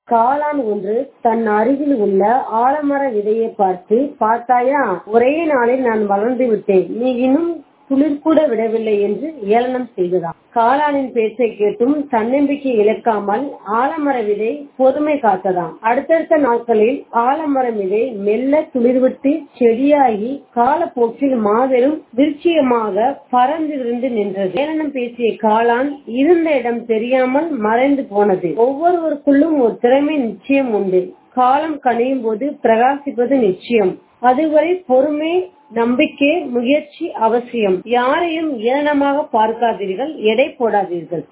காளான் ஒன்று தன் அருகில் உள்ள ஆலமர விதையைப் பார்த்து பார்த்தாயா ஒரே நாளில் நான் வளர்ந்து விட்டேன் நீ இன்னும் துளிர்கூட விடவில்லை என்று ஏளனம் செய்ததாம் காளானின் பேச்சை கேட்டும் தன்னம்பிக்கை இழக்காமல் ஆலமர விதை பொறுமை காத்ததாம் அடுத்தடுத்த நாட்களில் ஆலமர விதை மெல்ல துளிர்விட்டு செடியாகி காலப்போக்கில் மாபெரும் விருட்சியமாக பறந்து விரிந்து நின்றது ஏளனம் பேசிய காளான் இருந்த இடம் தெரியாமல் மறைந்து போனது ஒவ்வொருவருக்குள்ளும் ஒரு திறமை நிச்சயம் உண்டு காலம் கனியும் போது பிரகாசிப்பது நிச்சயம் அதுவரை பொறுமை நம்பிக்கை முயற்சி அவசியம் யாரையும் ஏளனமாக பார்க்காதீர்கள் எடை போடாதீர்கள்